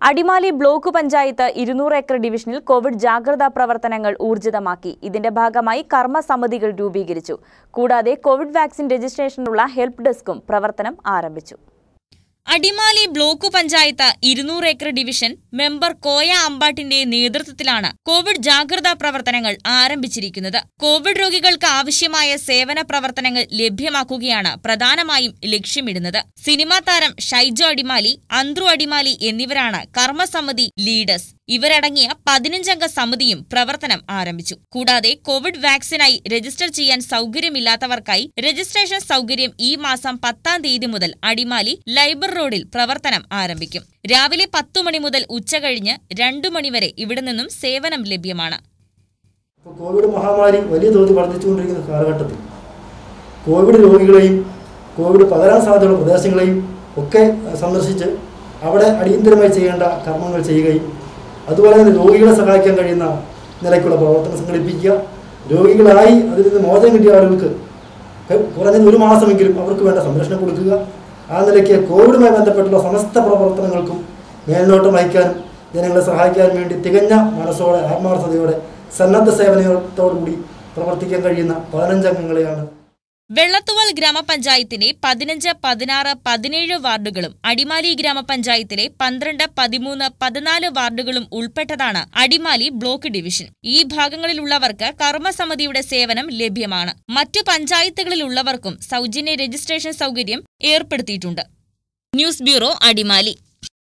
Adimali block panchayat ഇരുന്നൂറ് acre ഡിവിഷനിൽ Covid ജാഗ്രതാ പ്രവർത്തനങ്ങൾ ഊർജിതമാക്കി ഇതിന്റെ ഭാഗമായി കർമ്മസമിതികൾ രൂപീകരിച്ചു കൂടാതെ കോവിഡ് വാക്സിൻ രജിസ്ട്രേഷനുള്ള ഹെൽപ്പ് ഡെസ്കും പ്രവർത്തനം ആരംഭിച്ചു അടിമാലി ബ്ലോക്ക് പഞ്ചായത്ത് ഇരുന്നൂറ് ഏക്കർ ഡിവിഷൻ മെമ്പർ കോയ അമ്പാട്ടിന്റെ നേതൃത്വത്തിലാണ് കോവിഡ് ജാഗ്രതാ പ്രവർത്തനങ്ങൾ ആരംഭിച്ചിരിക്കുന്നത് കോവിഡ് രോഗികൾക്ക് ആവശ്യമായ സേവന പ്രവർത്തനങ്ങൾ ലഭ്യമാക്കുകയാണ് പ്രധാനമായും ലക്ഷ്യമിടുന്നത് സിനിമാ താരം ഷൈജോ അടിമാലി അന്ത്രു അടിമാലി എന്നിവരാണ് കർമ്മസമിതി ലീഡേഴ്സ് ഇവരടങ്ങിയ പതിനഞ്ചംഗ സമിതിയും പ്രവർത്തനം ആരംഭിച്ചു കൂടാതെ കോവിഡ് വാക്സിനായി രജിസ്റ്റർ ചെയ്യാൻ സൗകര്യമില്ലാത്തവർക്കായി രജിസ്ട്രേഷൻ സൗകര്യം ഈ മാസം പത്താം തീയതി മുതൽ അടിമാലി ലൈബർ റോഡിൽ പ്രവർത്തനം ആരംഭിക്കും രാവിലെ പത്തു മണി മുതൽ ഉച്ചകഴിഞ്ഞ് രണ്ടു മണിവരെ ഇവിടെ നിന്നും സേവനം ലഭ്യമാണ് ഇപ്പോൾ കോവിഡ് മഹാമാരി വലിയ തോതിൽ വർദ്ധിച്ചുകൊണ്ടിരിക്കുന്ന കാലഘട്ടത്തിൽ കോവിഡ് രോഗികളെയും കോവിഡ് പകരാൻ സാധ്യതയുള്ള പ്രദേശങ്ങളെയും ഒക്കെ സന്ദർശിച്ച് അവിടെ അടിയന്തരമായി ചെയ്യേണ്ട കർമ്മങ്ങൾ ചെയ്യുകയും അതുപോലെ തന്നെ രോഗികളെ സഹായിക്കാൻ കഴിയുന്ന നിലയ്ക്കുള്ള പ്രവർത്തനം സംഘടിപ്പിക്കുക രോഗികളായി അതിൽ നിന്ന് മോചനം കിട്ടിയ ആളുകൾക്ക് ക- കുറഞ്ഞത് ഒരു മാസമെങ്കിലും അവർക്ക് വേണ്ട സംരക്ഷണം കൊടുക്കുക ആ നിലയ്ക്ക് കോവിഡുമായി ബന്ധപ്പെട്ടുള്ള സമസ്ത പ്രവർത്തനങ്ങൾക്കും മേൽനോട്ടം വഹിക്കാനും ജനങ്ങളെ സഹായിക്കാനും വേണ്ടി തികഞ്ഞ മനസ്സോടെ ആത്മാർത്ഥതയോടെ സന്നദ്ധ സേവനത്തോടുകൂടി പ്രവർത്തിക്കാൻ കഴിയുന്ന പതിനഞ്ചംഗങ്ങളെയാണ് വെള്ളത്തുവൽ ഗ്രാമപഞ്ചായത്തിലെ പതിനഞ്ച് പതിനാറ് പതിനേഴ് വാർഡുകളും അടിമാലി ഗ്രാമപഞ്ചായത്തിലെ പന്ത്രണ്ട് പതിമൂന്ന് പതിനാല് വാർഡുകളും ഉൾപ്പെട്ടതാണ് അടിമാലി ബ്ലോക്ക് ഡിവിഷൻ ഈ ഭാഗങ്ങളിലുള്ളവർക്ക് കർമ്മസമിതിയുടെ സേവനം ലഭ്യമാണ് മറ്റു പഞ്ചായത്തുകളിലുള്ളവർക്കും സൗജന്യ രജിസ്ട്രേഷൻ സൗകര്യം ഏർപ്പെടുത്തിയിട്ടുണ്ട് ന്യൂസ് ബ്യൂറോ അടിമാലി